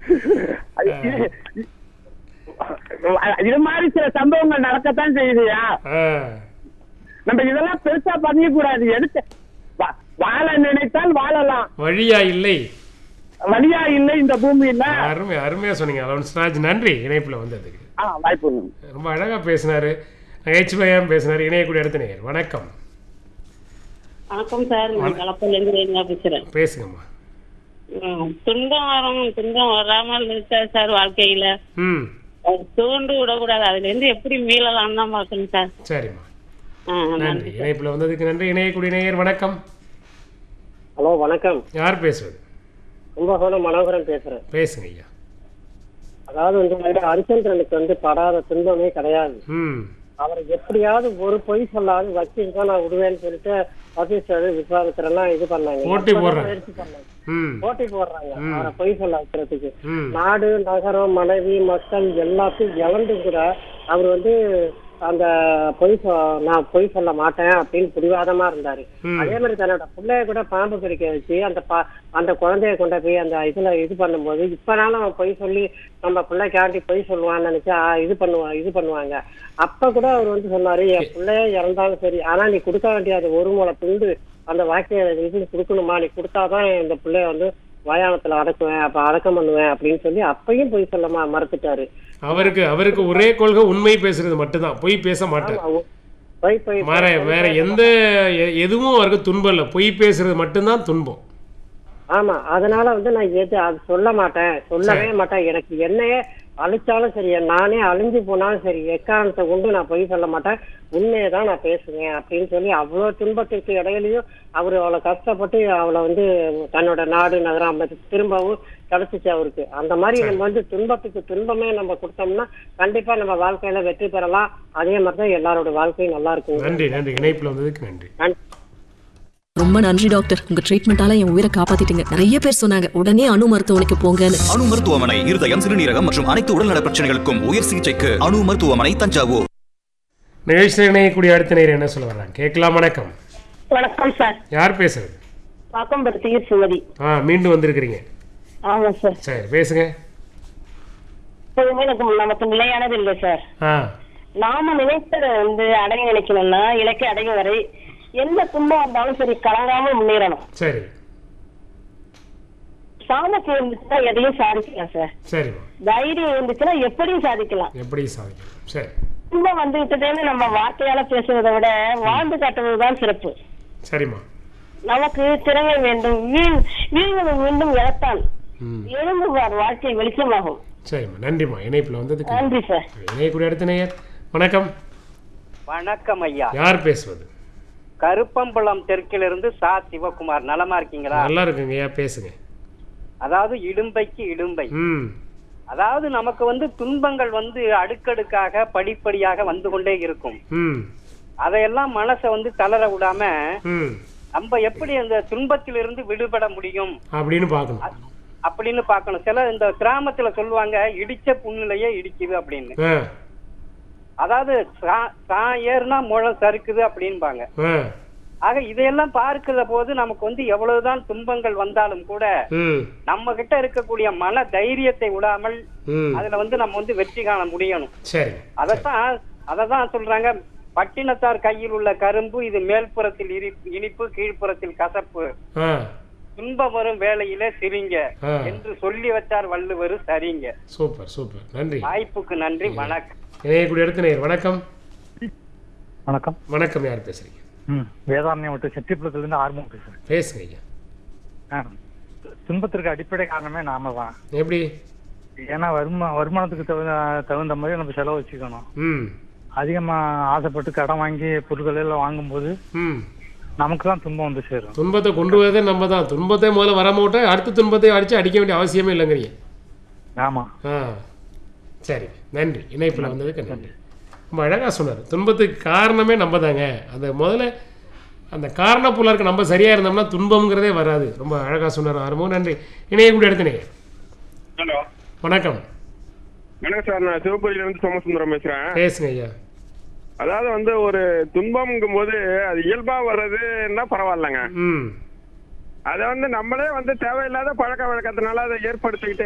அது இது- இது மாதிரி சில சம்பவங்கள் நடக்கத்தான் செய்யுதுயா ஆ நம்ம இதெல்லாம் பெருசா பண்ணிக்க கூடாது எடுத்து வா- வாழ நினைத்தால் வாழலாம் வழியா இல்லை வழியா இல்லை இந்த பூமியில அருமை அருமையா சொன்னீங்க அலவன்ஸ் ராஜ் நன்றி இணைப்புல வந்ததுக்கு ஆ வாய்ப்பு ரொம்ப அழகா பேசினாரு நகைச்சுவையாக பேசினாரு இணையக்கூடிய அடுத்த நேயர் வணக்கம் வணக்கம் சார் நான் கலப்பிலேருந்து ரேணுகா பேசுறேன் பேசுங்கம்மா ம், துன்பம் வரும் துன்பம் வராமல் இருக்கா சார் வாழ்க்கையில ம் அது தூண்டு விடக்கூடாது அதுல இருந்து எப்படி மீளலாம் தான் பார்க்கணும் சார் சரிம்மா ஆ, நன்றி நன்றி இணைப்புல வந்ததுக்கு நன்றி இணையக்கூடிய நேயர் வணக்கம் ஹலோ வணக்கம் யார் பேசுவது கும்பகோணம் மனோகரன் பேசுறேன் பேசுங்க ஐயா அதாவது வந்து ஹரிச்சந்திரனுக்கு வந்து படாத துன்பமே கிடையாது ம் அவர் எப்படியாவது ஒரு பொய் சொல்லாது வக்கீல் தான் நான் விடுவேன்னு சொல்லிட்டு வசீஸ்வர் விஸ்வாமித்திரன் இது பண்ணாங்க போட்டி அப்பதான் போடுறாங்க. முயற்சி பண்ணாங்க ம் போட்டி போடுறாங்க அவரை பொய் சொல்ல வைக்கிறதுக்கு ம் நாடு நகரம் மனைவி மக்கள் எல்லாத்தையும் இழந்து கூட அவர் வந்து அந்த பொய் சொ- நான் பொய் சொல்ல மாட்டேன் அப்படின்னு பிடிவாதமா இருந்தாரு ம். அதே மாதிரி தன்னோட பிள்ளைய கூட பாம்பு கடிக்க வச்சு அந்த பா அந்த குழந்தைய கொண்டு போய் அந்த இதுல இது பண்ணும்போது இப்பனாலும் அவன் பொய் சொல்லி நம்ம பிள்ளைக்காண்டி பொய் சொல்லுவான்னு நினைச்சா இது பண்ணுவான் இது பண்ணுவாங்க அப்ப கூட அவர் வந்து சொன்னாரு என் பிள்ளைய இறந்தாலும் சரி ஆனா நீ கொடுக்க வேண்டிய அந்த ஒரு மூளை துண்டு அந்த வாக்கிய இருந்து கொடுக்கணுமா நீ கொடுத்தாதான் இந்த பிள்ளைய வந்து மயானத்துல அடக்குவேன் அப்ப அடக்கம் பண்ணுவேன் அப்படின்னு சொல்லி அப்பயும் பொய் சொல்ல ம- மறுத்துட்டாரு அவருக்கு அவருக்கு ஒரே கொள்கை உண்மை பேசுறது மட்டும்தான் பொய் பேச மாட்டார் ஆமா, பொய் பொய் வேற வேற எந்த எ- எதுவும் அவருக்கு துன்பம் இல்லை பொய் பேசுறது மட்டும்தான் துன்பம் ஆமா அதனால வந்து நான் எது அது சொல்ல மாட்டேன் சொல்லவே மாட்டேன் எனக்கு என்னையே அழிச்சாலும் சரி நானே அழிஞ்சு போனாலும் சரி எக்காரணத்தை கொண்டு நான் பொய் சொல்ல மாட்டேன் உண்மையை தான் நான் பேசுவேன் அப்படின்னு சொல்லி அவ்வளவு துன்பத்திற்கு இடையிலையும் அவர் அவளை கஷ்டப்பட்டு அவளை வந்து தன்னோட நாடு நகரம் அமைச்சு திரும்பவும் கிடைச்சிச்சு அவருக்கு அந்த மாதிரி நம்ம வந்து துன்பத்துக்கு துன்பமே நம்ம கொடுத்தோம்னா கண்டிப்பா நம்ம வாழ்க்கையில வெற்றி பெறலாம் அதே மாதிரி தான் எல்லாரோட வாழ்க்கையும் நல்லா இருக்கும் நன்றி நன்றி இணைப்புல வந்ததுக்கு நன்றி ரொம்ப நன்றி டாக்டர் உங்க ட்ரீட்மெண்டால என் உயிரை காப்பாத்திட்டீங்க நிறைய பேர் சொன்னாங்க உடனே அணு மருத்துவமனைக்கு போங்கன்னு அணு மருத்துவமனை இருதயம் சிறுநீரகம் மற்றும் அனைத்து உடல்நல பிரச்சனைகளுக்கும் உயர் சிகிச்சைக்கு அணு மருத்துவமனை தஞ்சாவூர் நிகழ்ச்சியில் இணையக்கூடிய அடுத்த நேயர் என்ன சொல்ல வர்றாங்க கேட்கலாம் வணக்கம் வணக்கம் சார் யார் பேசுறது பாக்கம்பருத்தியூர் சுமதி ஆ மீண்டும் வந்திருக்கிறீங்க ஆமா சார் சரி பேசுங்க எப்போதுமே எனக்கு நமக்கு நிலையானது இல்லை சார் ஆ நாம நினைத்ததை வந்து அடைய நினைக்கணும்னா இலக்கை அடையும் வரை எந்த துன்பம் வந்தாலும் சரி கலங்காம முன்னேறணும் சரி சாமர்த்தியம் இருந்துச்சுன்னா எதையும் சாதிக்கலாம் சார் சரிம்மா தைரியம் இருந்துச்சுன்னா எப்படியும் சாதிக்கலாம் எப்படி சாதிக்கலாம் சரி துன்பம் வந்து விட்டதேன்னு நம்ம வார்த்தையால பேசுவதை விட வாழ்ந்து காட்டுவதுதான் சிறப்பு சரிம்மா நமக்கு திறமை வேண்டும் வீண் வீழ்வது மீண்டும் இழத்தான் ம் எழுந்துவார் வாழ்க்கை வெளிச்சமாகும் சரிம்மா நன்றிம்மா இணைப்பில் வந்ததுக்கு நன்றி சார் இணையக்கூடிய அடுத்த நேயர் வணக்கம் வணக்கம் ஐயா யார் பேசுவது கருப்பம்பலம் தெற்கிலிருந்து சா சிவகுமார் நலமா இருக்கீங்களா நல்லா இருக்குங்க ஐயா பேசுங்க அதாவது இடும்பைக்கு இடும்பை ம் அதாவது நமக்கு வந்து துன்பங்கள் வந்து அடுக்கடுக்காக படிப்படியாக வந்து கொண்டே இருக்கும் ம் அதையெல்லாம் மனசை வந்து தளர விடாம ம் நம்ம எப்படி அந்த துன்பத்திலிருந்து விடுபட முடியும் அப்படின்னு பார்க்கணும் அப்படின்னு பார்க்கணும் சில இந்த கிராமத்துல சொல்லுவாங்க இடிச்ச புண்ணுலயே இடிக்குது அப்படின்னு ஆ அதாவது சா- சா ஏறுனா முழம் சறுக்குது அப்படின்பாங்க ஆ ஆக இதையெல்லாம் பார்க்கிற போது நமக்கு வந்து எவ்வளவுதான் துன்பங்கள் வந்தாலும் கூட ம் நம்ம கிட்ட இருக்கக்கூடிய மன தைரியத்தை விடாமல் ம் அதுல வந்து நம்ம வந்து வெற்றி காண முடியணும் சரி அதத்தான் அததான் சொல்றாங்க பட்டினத்தார் கையில் உள்ள கரும்பு இது மேல்புறத்தில் இரி- இனிப்பு கீழ்ப்புறத்தில் கசப்பு ஆ துன்பம் வரும் வேளையிலே சிரிங்க ஆ. என்று சொல்லி வச்சார் வள்ளுவர் சரிங்க சூப்பர் சூப்பர் நன்றி வாய்ப்புக்கு நன்றி வணக்கம் இணையக்கூடிய அடுத்த நேயர் வணக்கம் வணக்கம் வணக்கம் யார் பேசுறீங்க ம் வேதாரண்யம் விட்டு செட்டிப்புலத்துலேருந்து ஆர்வம் பேசுகிறேன் பேசுங்க ஐயா ஆ துன்பத்திற்கு அடிப்படை காரணமே நாம தான் எப்படி ஏன்னா வருமா வருமானத்துக்கு தகுந்த தகுந்த மாதிரி நம்ம செலவு வச்சுக்கணும் ம் அதிகமாக ஆசைப்பட்டு கடன் வாங்கி பொருட்கள் எல்லாம் வாங்கும்போது ம் நமக்கு தான் துன்பம் வந்து சேரும் துன்பத்தை கொண்டு வரதே நம்ம தான் துன்பத்தை முதல்ல வர மாட்டோம் அடுத்த துன்பத்தை அடித்து அடிக்க வேண்டிய அவசியமே இல்லைங்கிறீங்க ஆமாம் ஆ சரி நன்றி இணைப்பில் வந்ததுக்கு நன்றி ரொம்ப அழகாக சொன்னார் துன்பத்துக்கு காரணமே நம்ம தாங்க அந்த முதல்ல அந்த காரண புலருக்கு நம்ம சரியாக இருந்தோம்னா துன்பம்ங்கிறதே வராது ரொம்ப அழகாக சொன்னார் ஆரம்பம் நன்றி இணையக்கூடிய அடுத்த நேயர் ஹலோ வணக்கம் வணக்கம் சார் நான் சிவபுரியில இருந்து சோமசுந்தரம் பேசுறேன் பேசுங்க ஐயா அதாவது வந்து ஒரு துன்பம்ங்கும் போது அது இயல்பா வர்றதுன்னா பரவாயில்லைங்க ம் அதை வந்து நம்மளே வந்து தேவையில்லாத பழக்க வழக்கத்தினால அதை ஏற்படுத்திக்கிட்டு